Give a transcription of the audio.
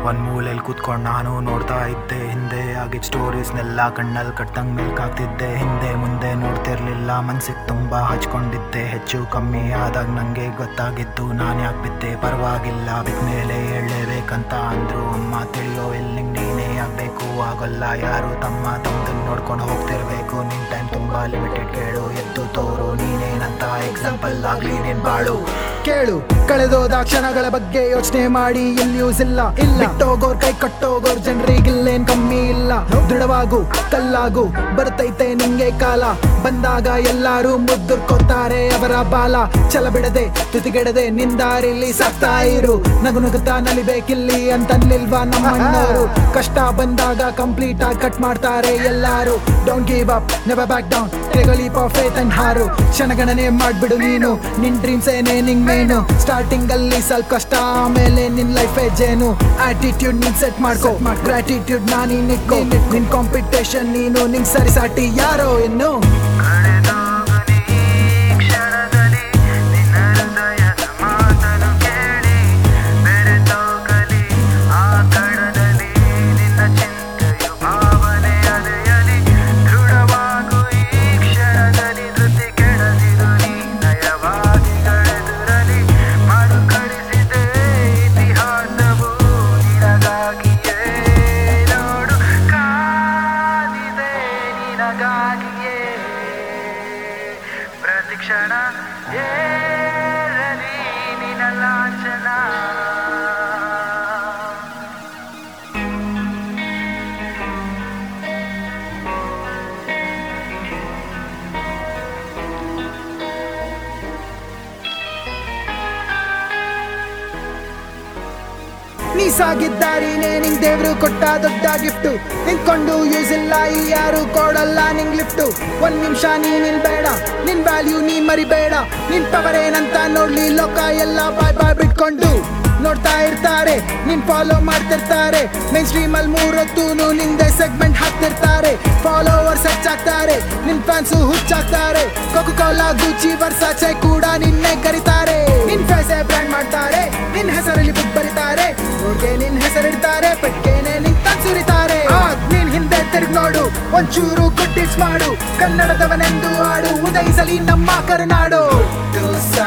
ಒಂದ್ ಮೂಲೆಯಲ್ಲಿ ಕೂತ್ಕೊಂಡು ನಾನು ನೋಡ್ತಾ ಇದ್ದೆ ಹಿಂದೆ ಆಗಿದ್ ಸ್ಟೋರೀಸ್ನೆಲ್ಲ ಕಣ್ಣಲ್ಲಿ ಕಟ್ಟಂಗ್ ಮೇಲ್ಕಾಗ್ತಿದ್ದೆ ಹಿಂದೆ ಮುಂದೆ ನೋಡ್ತಿರ್ಲಿಲ್ಲ ಮನ್ಸಿಗೆ ತುಂಬಾ ಹಚ್ಕೊಂಡಿದ್ದೆ ಹೆಚ್ಚು ಕಮ್ಮಿ ಆದಾಗ ನಂಗೆ ಗೊತ್ತಾಗಿದ್ದು ನಾನು ಯಾಕೆ ಬಿದ್ದೆ ಪರವಾಗಿಲ್ಲ ಬಿದ್ಮೇಲೆ ಹೇಳಲೇಬೇಕಂತ ಅಂದ್ರು ಅಮ್ಮ ತಿಳಿಯೋ ಇಲ್ಲಿ ನೀನೇ ಆಗ್ಬೇಕು ಆಗೋಲ್ಲ ಯಾರು ತಮ್ಮ ತಮ್ಮದನ್ನ ನೋಡ್ಕೊಂಡು ಹೋಗ್ತಿರ್ಬೇಕು ನಿನ್ ಟೈಮ್ ತುಂಬಾ ಲಿಮಿಟೆಡ್ ಕೇಳು ಎದ್ದು ತೋರು ನೀನೇನಂತ ಎಕ್ಸಾಂಪಲ್ ಆಗ್ಲಿ ನಿನ್ ಬಾಳು ಕೇಳು ಕಳೆದೋದ ಕ್ಷಣಗಳ ಬಗ್ಗೆ ಯೋಚನೆ ಮಾಡಿ ಇಲ್ಲಿ ಯೂಸ್ ಇಲ್ಲ ಇಲ್ಲ ಬಿಟ್ಟೋಗೋರ್ ಕೈ ಕಟ್ಟೋಗೋರ್ ಜನರಿಗಿಲ್ಲೇನ್ ಕಮ್ಮಿ ಇಲ್ಲ ದೃಢವಾಗು ಕಲ್ಲಾಗು ಬರ್ತೈತೆ ನಿಂಗೆ ಕಾಲ ಬಂದಾಗ ಎಲ್ಲಾರು ಮುದ್ದುರ್ಕೋತಾರೆ ಅವರ ಬಾಲ ಛಲ ಬಿಡದೆ ತುತಿಗೆಡದೆ ನಿಂದಾರಿಲಿ ಸಾಕ್ತಾ ಇರು ನಗು ನಗುತ್ತಾ ನಲಿಬೇಕಿಲ್ಲಿ ಅಂತನ್ಲಿಲ್ವಾ ನಮ್ಮಣ್ಣವರು ಕಷ್ಟ ಬಂದಾಗ ಕಂಪ್ಲೀಟ್ ಆಗಿ ಕಟ್ ಮಾಡ್ತಾರೆ ಎಲ್ಲಾರು don't give up never back down ತೆಗಲಿ ಫೇತ್ ಅಂಡ್ ಹಾರು ಕ್ಷಣಗಣನೆ ಮಾಡ್ಬಿಡು ನೀನು ನಿನ್ ಡ್ರೀಮ್ಸ್ ಏನೇ ನಿಂಗ್ ಮೇನು ಸ್ಟಾರ್ಟಿಂಗ್ ಅಲ್ಲಿ ಸ್ವಲ್ಪ ಕಷ್ಟ ಆಮೇಲೆ ನಿನ್ ಲೈಫ್ ಜೇನು ಆಟಿಟ್ಯೂಡ್ ನಿನ್ ಸೆಟ್ ಮಾಡ್ಕೋ ಗ್ರಾಟಿಟ್ಯೂಡ್ ನಾನಿ ನಿಕ್ಕೋ ನಿನ್ ಕಾಂಪಿಟೇಷನ್ ನೀನು ನಿಂಗ್ ಸರಿ ಸಾಟಿ ಯಾರೋ ಇನ್ನು ಕಳೆದೋಗಲಿ ಕ್ಷಣದಲ್ಲಿ ನಿನ್ನ ಹೃದಯದ ಮಾತನ್ನು ಕೇಳಿ ಬೆರೆತೋಗಲಿ ಆ ಕಣದಲ್ಲಿ ನಿನ್ನ ಚಿಂತೆಯು ಭಾವನೆ ಅಲೆಯಲಿ ದೃಢವಾಗು ಈ ಕ್ಷಣದಲ್ಲಿ ಧೃತಿ ಕೆಡದಿರು ನೀ ನಯವಾಗಿ ಕಳೆದುರಲಿ ಮರುಕಳಿಸಿದೆ ಇತಿಹಾಸವು ನಿನಗಾಗಿಯೇ ನೋಡು ಕಾದಿದೆ ನಿನಗಾಗಿಯೇ ಪ್ರತಿಕ್ಷಣ ಏರಲಿ ನಿನ ಲಾಂಛನ ನೀ ಸಾಗಿದ್ದಾರಿನೇ ನಿಂಗ್ ದೇವ್ರು ಕೊಟ್ಟ ದೊಡ್ಡ ಗಿಫ್ಟು ನಿಂತ್ಕೊಂಡು ಯೂಸ್ ಇಲ್ಲ ಈ ಯಾರು ಕೊಡಲ್ಲ ನಿಂಗ್ ಲಿಫ್ಟು ಒಂದ್ ನಿಮಿಷ ನೀ ನಿಲ್ಬೇಡ ನಿನ್ ವ್ಯಾಲ್ಯೂ ನೀ ಮರಿಬೇಡ ನಿನ್ ಪವರ್ ಏನಂತ ನೋಡ್ಲಿ ಲೋಕ ಎಲ್ಲ ಬಾಯ್ ಬಾಯ್ ಬಿಟ್ಕೊಂಡು ನೋಡ್ತಾ ಇರ್ತಾರೆ ನಿನ್ ಫಾಲೋ ಮಾಡ್ತಿರ್ತಾರೆ ಮೈನ್ ಸ್ಟ್ರೀಮ್ ಅಲ್ಲಿ ಮೂರೊತ್ತೂನು ನಿಂದೆ ಸೆಗ್ಮೆಂಟ್ ಹಾಕ್ತಿರ್ತಾರೆ ಫಾಲೋವರ್ಸ್ ಹೆಚ್ಚಾಗ್ತಾರೆ ನಿನ್ ಫ್ಯಾನ್ಸು ಹುಚ್ಚಾಗ್ತಾರೆ ಕೋಕೋ ಕೋಲಾ ಗೂಚಿ ವರ್ಸಾಚೆ ಕೂಡ ನಿನ್ನೆ ಕರಿತಾರೆ ನಿನ್ ಫೇಸೆ ಬ್ರ್ಯಾಂಡ್ ಮಾಡ್ತಾರೆ ನಿನ್ ಹೆಸರಲ್ಲಿ ಬುಕ್ ಬರೀತಾರೆ ನೋಡ್ಗೆ ನಿನ್ ಹೆಸರಿಡ್ತಾರೆ ಪೆಟ್ಕೇನೆ ನಿನ್ ಸುರಿತಾರೆ ನೀನ್ ಹಿಂದೆ ತಿರುಗ್ ನೋಡು ಒಂಚೂರು ಗುಡ್ಡಿಸ್ ಮಾಡು ಕನ್ನಡದವನೆಂದು ಆಡು ಉದಯಿಸಲಿ ನಮ್ಮ ಕರುನಾಡು